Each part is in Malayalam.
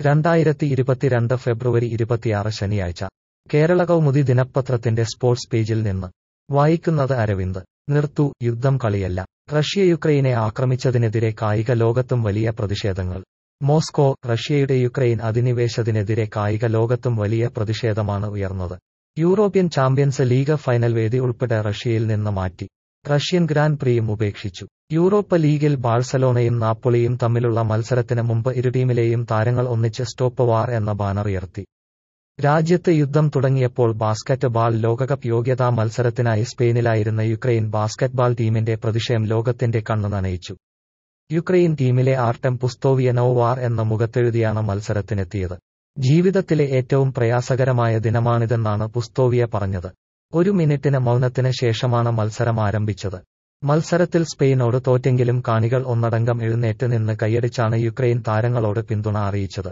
രണ്ടായിരത്തി ഇരുപത്തിരണ്ട് ഫെബ്രുവരി ഇരുപത്തിയാറ് ശനിയാഴ്ച കേരള കൗമുദി ദിനപത്രത്തിന്റെ സ്പോർട്സ് പേജിൽ നിന്ന് വായിക്കുന്നത് അരവിന്ദ് നിർത്തു യുദ്ധം കളിയല്ല റഷ്യ യുക്രൈനെ ആക്രമിച്ചതിനെതിരെ കായിക ലോകത്തും വലിയ പ്രതിഷേധങ്ങൾ മോസ്കോ റഷ്യയുടെ യുക്രൈൻ അധിനിവേശത്തിനെതിരെ കായിക ലോകത്തും വലിയ പ്രതിഷേധമാണ് ഉയർന്നത് യൂറോപ്യൻ ചാമ്പ്യൻസ് ലീഗ് ഫൈനൽ വേദി ഉൾപ്പെടെ റഷ്യയിൽ നിന്ന് മാറ്റി റഷ്യൻ ഗ്രാൻഡ് പ്രിയും ഉപേക്ഷിച്ചു യൂറോപ്പ ലീഗിൽ ബാഴ്സലോണയും നാപ്പൊളിയും തമ്മിലുള്ള മത്സരത്തിന് മുമ്പ് ഇരു ടീമിലെയും താരങ്ങൾ ഒന്നിച്ച് സ്റ്റോപ്പ് വാർ എന്ന ബാനർ ഉയർത്തി രാജ്യത്ത് യുദ്ധം തുടങ്ങിയപ്പോൾ ബാസ്കറ്റ് ബാൾ ലോകകപ്പ് യോഗ്യതാ മത്സരത്തിനായി സ്പെയിനിലായിരുന്ന യുക്രൈൻ ബാസ്കറ്റ്ബാൾ ടീമിന്റെ പ്രതിഷേധം ലോകത്തിന്റെ കണ്ണു നനയിച്ചു യുക്രൈൻ ടീമിലെ ആർട്ടം പുസ്തോവിയനോ വാർ എന്ന മുഖത്തെഴുതിയാണ് മത്സരത്തിനെത്തിയത് ജീവിതത്തിലെ ഏറ്റവും പ്രയാസകരമായ ദിനമാണിതെന്നാണ് പുസ്തോവിയ പറഞ്ഞത് ഒരു മിനിറ്റിന് മൗനത്തിന് ശേഷമാണ് മത്സരം ആരംഭിച്ചത് മത്സരത്തിൽ സ്പെയിനോട് തോറ്റെങ്കിലും കാണികൾ ഒന്നടങ്കം എഴുന്നേറ്റ് നിന്ന് കൈയടിച്ചാണ് യുക്രൈൻ താരങ്ങളോട് പിന്തുണ അറിയിച്ചത്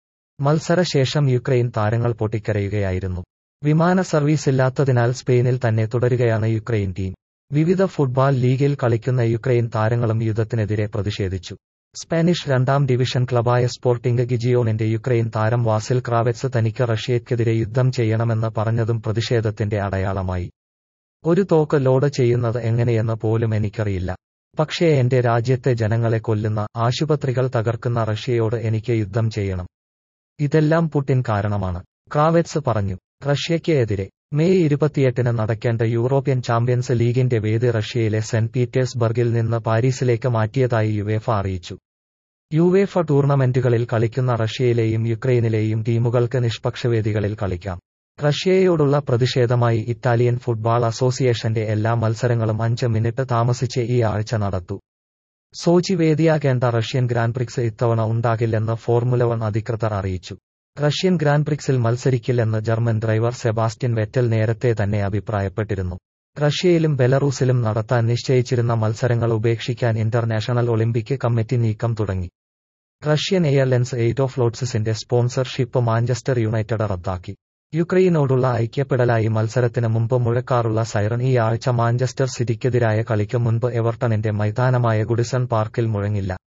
മത്സരശേഷം യുക്രൈൻ താരങ്ങൾ പൊട്ടിക്കരയുകയായിരുന്നു വിമാന സർവീസ് ഇല്ലാത്തതിനാൽ സ്പെയിനിൽ തന്നെ തുടരുകയാണ് യുക്രൈൻ ടീം വിവിധ ഫുട്ബോൾ ലീഗിൽ കളിക്കുന്ന യുക്രൈൻ താരങ്ങളും യുദ്ധത്തിനെതിരെ പ്രതിഷേധിച്ചു സ്പാനിഷ് രണ്ടാം ഡിവിഷൻ ക്ലബായ സ്പോർട്ടിംഗ് ഗിജിയോണിന്റെ യുക്രൈൻ താരം വാസിൽ ക്രാവെറ്റ്സ് തനിക്ക് റഷ്യയ്ക്കെതിരെ യുദ്ധം ചെയ്യണമെന്ന് പറഞ്ഞതും പ്രതിഷേധത്തിന്റെ അടയാളമായി ഒരു തോക്ക് ലോഡ് ചെയ്യുന്നത് എങ്ങനെയെന്ന് പോലും എനിക്കറിയില്ല പക്ഷേ എന്റെ രാജ്യത്തെ ജനങ്ങളെ കൊല്ലുന്ന ആശുപത്രികൾ തകർക്കുന്ന റഷ്യയോട് എനിക്ക് യുദ്ധം ചെയ്യണം ഇതെല്ലാം പുടിൻ കാരണമാണ് ക്രാവെറ്റ്സ് പറഞ്ഞു റഷ്യയ്ക്ക് എതിരെ മെയ് ഇരുപത്തിയെട്ടിന് നടക്കേണ്ട യൂറോപ്യൻ ചാമ്പ്യൻസ് ലീഗിന്റെ വേദി റഷ്യയിലെ സെന്റ് പീറ്റേഴ്സ്ബർഗിൽ നിന്ന് പാരീസിലേക്ക് മാറ്റിയതായി യുവേഫ അറിയിച്ചു യുവേഫ ടൂർണമെന്റുകളിൽ കളിക്കുന്ന റഷ്യയിലെയും യുക്രൈനിലെയും ടീമുകൾക്ക് നിഷ്പക്ഷവേദികളിൽ കളിക്കാം റഷ്യയോടുള്ള പ്രതിഷേധമായി ഇറ്റാലിയൻ ഫുട്ബോൾ അസോസിയേഷന്റെ എല്ലാ മത്സരങ്ങളും അഞ്ച് മിനിറ്റ് താമസിച്ച് ഈ ആഴ്ച നടത്തൂ സോചി വേദിയാകേണ്ട റഷ്യൻ ഗ്രാൻഡ് പ്രിക്സ് ഇത്തവണ ഉണ്ടാകില്ലെന്ന് ഫോർമുല വൺ അധികൃതർ അറിയിച്ചു റഷ്യൻ ഗ്രാൻഡ് പ്രിക്സിൽ മത്സരിക്കില്ലെന്ന് ജർമ്മൻ ഡ്രൈവർ സെബാസ്റ്റ്യൻ വെറ്റൽ നേരത്തെ തന്നെ അഭിപ്രായപ്പെട്ടിരുന്നു റഷ്യയിലും ബെലറൂസിലും നടത്താൻ നിശ്ചയിച്ചിരുന്ന മത്സരങ്ങൾ ഉപേക്ഷിക്കാൻ ഇന്റർനാഷണൽ ഒളിമ്പിക് കമ്മിറ്റി നീക്കം തുടങ്ങി റഷ്യൻ എയർലൈൻസ് എയ്റ്റ് ഓഫ് ലോട്ട്സിന്റെ സ്പോൺസർഷിപ്പ് മാഞ്ചസ്റ്റർ യുണൈറ്റഡ് റദ്ദാക്കി യുക്രൈനോടുള്ള ഐക്യപ്പെടലായി മത്സരത്തിന് മുമ്പ് മുഴക്കാറുള്ള സൈറൺ ഈ ആഴ്ച മാഞ്ചസ്റ്റർ സിറ്റിക്കെതിരായ കളിക്ക് മുൻപ് എവർട്ടണിന്റെ മൈതാനമായ ഗുഡിസൺ പാർക്കിൽ മുഴങ്ങില്ല